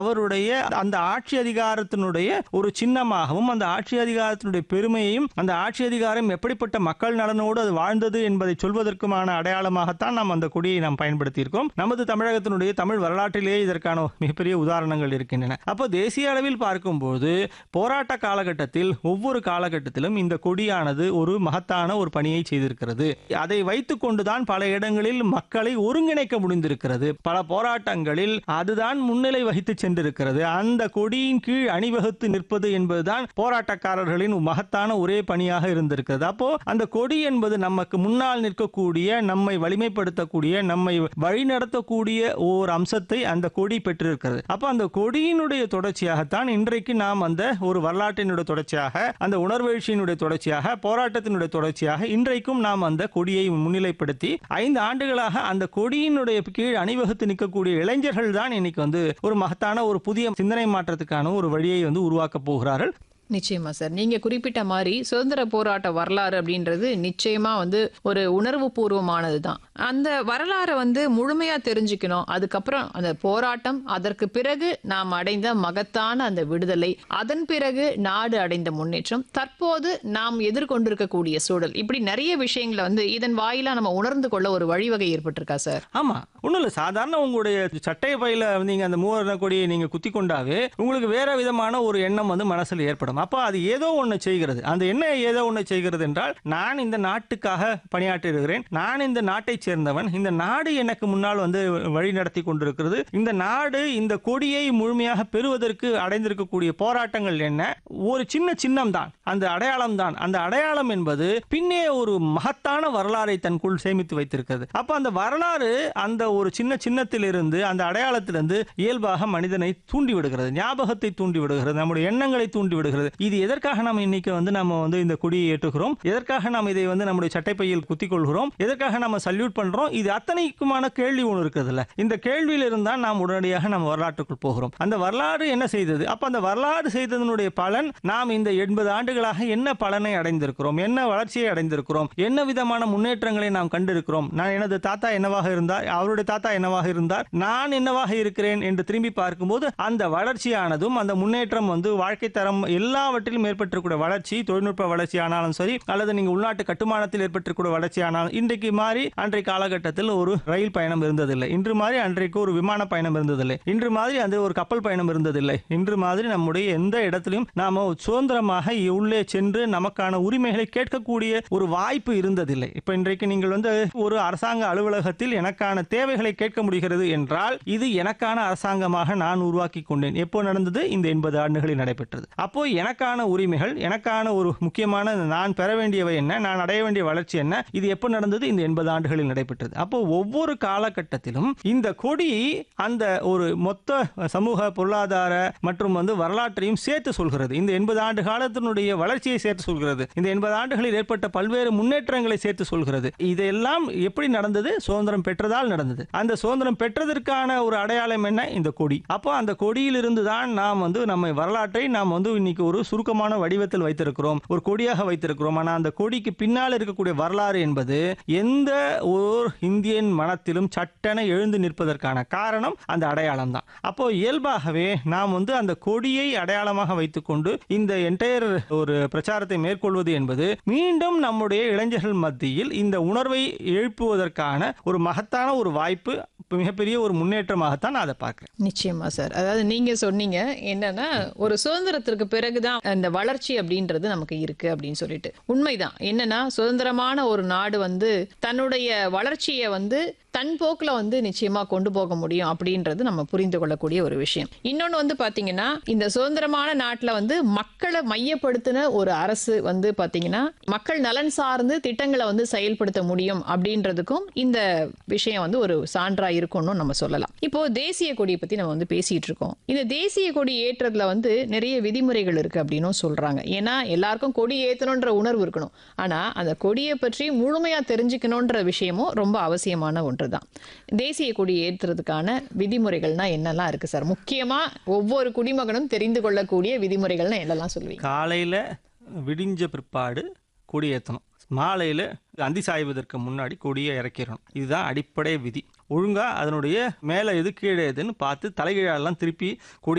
அவருடைய அந்த ஆட்சி அதிகாரத்தினுடைய ஒரு சின்னமாகவும் அந்த ஆட்சி அதிகாரத்தினுடைய பெருமையையும் அந்த ஆட்சி அதிகாரம் எப்படிப்பட்ட மக்கள் நலனோடு அது வாழ்ந்தது என்பதை சொல்வதற்குமான அடையாளமாகத்தான் நாம் அந்த கொடியை நாம் பயன்படுத்தியிருக்கோம் நமது தமிழகத்தினுடைய தமிழ் வரலாற்றிலேயே இதற்கான மிகப்பெரிய உதாரணங்கள் இருக்கின்றன அப்போ தேசிய அளவில் பார்க்கும்போது போராட்ட காலகட்டத்தில் ஒவ்வொரு காலகட்டத்திலும் இந்த கொடியானது ஒரு மகத்தான ஒரு பணியை செய்திருக்கிறது அதை வைத்துக் கொண்டுதான் பல இடங்களில் மக்களை ஒருங்கிணைக்க முடிந்திருக்கிறது பல போராட்டங்களில் அதுதான் முன்னிலை வகித்து சென்றிருக்கிறது அந்த கொடியின் கீழ் அணிவகுத்து நிற்பது என்பதுதான் போராட்டக்காரர்களின் மகத்தான ஒரே பணியாக இருந்திருக்கிறது அப்போ அந்த கொடி என்பது நமக்கு முன்னால் நிற்கக்கூடிய நம்மை வலிமைப்படுத்தக்கூடிய நம்மை வழிநடத்தக்கூடிய ஓர் அம்சத்தை அந்த கொடி பெற்றிருக்கிறது அப்போ அந்த கொடியினுடைய தொடர்ச்சியாகத்தான் இன்றைக்கு நாம் அந்த ஒரு வரலாற்றினுடைய தொடர்ச்சியாக அந்த உணர்வெழுச்சியினுடைய தொடர்ச்சியாக போராட்டத்தினுடைய தொடர்ச்சியாக இன்றைக்கும் நாம் அந்த கொடியை முன்னிலைப்படுத்தி ஐந்து ஆண்டுகளாக அந்த கொடியினுடைய கீழ் அணிவகுத்து நிற்கக்கூடிய இளைஞர்கள் தான் இன்னைக்கு வந்து ஒரு மகத்தான ஒரு புதிய சிந்தனை மாற்றத்துக்கான ஒரு வழியை வந்து உருவாக்க போகிறார்கள் நிச்சயமா சார் நீங்க குறிப்பிட்ட மாதிரி சுதந்திர போராட்ட வரலாறு அப்படின்றது நிச்சயமா வந்து ஒரு உணர்வு பூர்வமானது தான் அந்த வரலாறை வந்து முழுமையா தெரிஞ்சுக்கணும் அதுக்கப்புறம் அந்த போராட்டம் அதற்கு பிறகு நாம் அடைந்த மகத்தான அந்த விடுதலை அதன் பிறகு நாடு அடைந்த முன்னேற்றம் தற்போது நாம் எதிர்கொண்டிருக்கக்கூடிய சூழல் இப்படி நிறைய விஷயங்களை வந்து இதன் வாயிலா நம்ம உணர்ந்து கொள்ள ஒரு வழிவகை ஏற்பட்டிருக்கா சார் ஆமா ஒண்ணும் இல்ல சாதாரண உங்களுடைய சட்டை பையில நீங்க அந்த மூவர்ண கொடியை நீங்க குத்தி கொண்டாவே உங்களுக்கு வேற விதமான ஒரு எண்ணம் வந்து மனசுல ஏற்படும் அப்ப அது ஏதோ ஒண்ணு செய்கிறது அந்த என்ன ஏதோ ஒண்ணு செய்கிறது என்றால் நான் இந்த நாட்டுக்காக பணியாற்றுகிறேன் நான் இந்த நாட்டை சேர்ந்தவன் இந்த நாடு எனக்கு முன்னால் வந்து வழி நடத்தி கொண்டிருக்கிறது இந்த நாடு இந்த கொடியை முழுமையாக பெறுவதற்கு அடைந்திருக்கக்கூடிய போராட்டங்கள் என்ன ஒரு சின்ன சின்னம் தான் அந்த அடையாளம் தான் அந்த அடையாளம் என்பது பின்னே ஒரு மகத்தான வரலாறை தனக்குள் சேமித்து வைத்திருக்கிறது அப்ப அந்த வரலாறு அந்த ஒரு சின்ன சின்னத்திலிருந்து அந்த அடையாளத்திலிருந்து இயல்பாக மனிதனை தூண்டி விடுகிறது ஞாபகத்தை தூண்டி விடுகிறது நம்முடைய எண்ணங்களை தூண்டி விடுகிறது இது எதற்காக நாம் இன்னைக்கு வந்து நம்ம வந்து இந்த கொடியை ஏற்றுகிறோம் எதற்காக நாம் இதை வந்து நம்முடைய சட்டைப்பையில் குத்திக் கொள்கிறோம் எதற்காக நம்ம சல்யூட் பண்றோம் இது அத்தனைக்குமான கேள்வி ஒன்று இருக்கிறதுல இந்த கேள்வியில் இருந்தால் நாம் உடனடியாக நம்ம வரலாற்றுக்குள் போகிறோம் அந்த வரலாறு என்ன செய்தது அப்ப அந்த வரலாறு செய்ததனுடைய பலன் நாம் இந்த எண்பது ஆண்டுகளாக என்ன பலனை அடைந்திருக்கிறோம் என்ன வளர்ச்சியை அடைந்திருக்கிறோம் என்ன விதமான முன்னேற்றங்களை நாம் கண்டிருக்கிறோம் நான் எனது தாத்தா என்னவாக இருந்தார் அவருடைய தாத்தா என்னவாக இருந்தார் நான் என்னவாக இருக்கிறேன் என்று திரும்பி பார்க்கும்போது அந்த வளர்ச்சியானதும் அந்த முன்னேற்றம் வந்து வாழ்க்கை தரம் எல்லாவற்றிலும் ஏற்பட்டிருக்கூடிய வளர்ச்சி தொழில்நுட்ப வளர்ச்சி ஆனாலும் சரி அல்லது நீங்க உள்நாட்டு கட்டுமானத்தில் ஏற்பட்டிருக்கூடிய வளர்ச்சி ஆனாலும் இன்றைக்கு மாறி அன்றைய காலகட்டத்தில் ஒரு ரயில் பயணம் இருந்ததில்லை இன்று மாதிரி அன்றைக்கு ஒரு விமான பயணம் இருந்ததில்லை இன்று மாதிரி அந்த ஒரு கப்பல் பயணம் இருந்ததில்லை இன்று மாதிரி நம்முடைய எந்த இடத்திலும் நாம சுதந்திரமாக உள்ளே சென்று நமக்கான உரிமைகளை கேட்கக்கூடிய ஒரு வாய்ப்பு இருந்ததில்லை இப்ப இன்றைக்கு நீங்கள் வந்து ஒரு அரசாங்க அலுவலகத்தில் எனக்கான தேவைகளை கேட்க முடிகிறது என்றால் இது எனக்கான அரசாங்கமாக நான் உருவாக்கி கொண்டேன் எப்போ நடந்தது இந்த எண்பது ஆண்டுகளில் நடைபெற்றது அப்போ எனக்கான உரிமைகள் எனக்கான ஒரு முக்கியமான நான் பெற வேண்டியவை என்ன நான் அடைய வேண்டிய வளர்ச்சி என்ன இது எப்போ நடந்தது இந்த எண்பது ஆண்டுகளில் நடைபெற்றது அப்போ ஒவ்வொரு காலகட்டத்திலும் இந்த கொடி அந்த ஒரு மொத்த சமூக பொருளாதார மற்றும் வந்து வரலாற்றையும் சேர்த்து சொல்கிறது இந்த எண்பது ஆண்டு காலத்தினுடைய வளர்ச்சியை சேர்த்து சொல்கிறது இந்த எண்பது ஆண்டுகளில் ஏற்பட்ட பல்வேறு முன்னேற்றங்களை சேர்த்து சொல்கிறது இதெல்லாம் எப்படி நடந்தது சுதந்திரம் பெற்றதால் நடந்தது அந்த சுதந்திரம் பெற்றதற்கான ஒரு அடையாளம் என்ன இந்த கொடி அப்போ அந்த கொடியிலிருந்து தான் நாம் வந்து நம்ம வரலாற்றை நாம் வந்து இன்னைக்கு ஒரு சுருக்கமான வடிவத்தில் வைத்திருக்கிறோம் ஒரு கொடியாக வைத்திருக்கிறோம் ஆனால் அந்த கொடிக்கு பின்னால் இருக்கக்கூடிய வரலாறு என்பது எந்த ஒரு இந்தியன் மனத்திலும் சட்டென எழுந்து நிற்பதற்கான காரணம் அந்த அடையாளம் தான் அப்போ இயல்பாகவே நாம் வந்து அந்த கொடியை அடையாளமாக வைத்துக்கொண்டு இந்த என்டையர் ஒரு பிரச்சாரத்தை மேற்கொள்வது என்பது மீண்டும் நம்முடைய இளைஞர்கள் மத்தியில் இந்த உணர்வை எழுப்புவதற்கான ஒரு மகத்தான ஒரு வாய்ப்பு மிகப்பெரிய ஒரு முன்னேற்றமாகத்தான் நான் அதை பார்க்கிறேன் நிச்சயமா சார் அதாவது நீங்க சொன்னீங்க என்னன்னா ஒரு சுதந்திரத்திற்கு பிறகுதான் அந்த வளர்ச்சி அப்படின்றது நமக்கு இருக்கு அப்படின்னு சொல்லிட்டு உண்மைதான் என்னன்னா சுதந்திரமான ஒரு நாடு வந்து தன்னுடைய வளர்ச்சியை வந்து தன் போக்குல வந்து நிச்சயமா கொண்டு போக முடியும் அப்படின்றது நம்ம புரிந்து கொள்ளக்கூடிய ஒரு விஷயம் இன்னொன்னு வந்து பாத்தீங்கன்னா இந்த சுதந்திரமான நாட்டுல வந்து மக்களை மையப்படுத்தின ஒரு அரசு வந்து பாத்தீங்கன்னா மக்கள் நலன் சார்ந்து திட்டங்களை வந்து செயல்படுத்த முடியும் அப்படின்றதுக்கும் இந்த விஷயம் வந்து ஒரு சான்றா இருக்கும்னு நம்ம சொல்லலாம் இப்போ தேசிய கொடியை பத்தி நம்ம வந்து பேசிட்டு இருக்கோம் இந்த தேசிய கொடி ஏற்றதுல வந்து நிறைய விதிமுறைகள் இருக்கு அப்படின்னும் சொல்றாங்க ஏன்னா எல்லாருக்கும் கொடி ஏத்தணுன்ற உணர்வு இருக்கணும் ஆனா அந்த கொடியை பற்றி முழுமையா தெரிஞ்சுக்கணுன்ற விஷயமும் ரொம்ப அவசியமான ஒன்றுதான் தேசிய கொடி ஏற்றுறதுக்கான விதிமுறைகள்னா என்னெல்லாம் இருக்கு சார் முக்கியமா ஒவ்வொரு குடிமகனும் தெரிந்து கொள்ளக்கூடிய விதிமுறைகள்னா என்னெல்லாம் சொல்லுவீங்க காலையில் விடிஞ்ச பிற்பாடு கொடி ஏற்றணும் மாலையில் அந்தி சாய்வதற்கு முன்னாடி கொடியை இறக்கிடணும் இதுதான் அடிப்படை விதி ஒழுங்கா அதனுடைய மேலே எது கீழே எதுன்னு பார்த்து தலைகீழெல்லாம் திருப்பி கொடி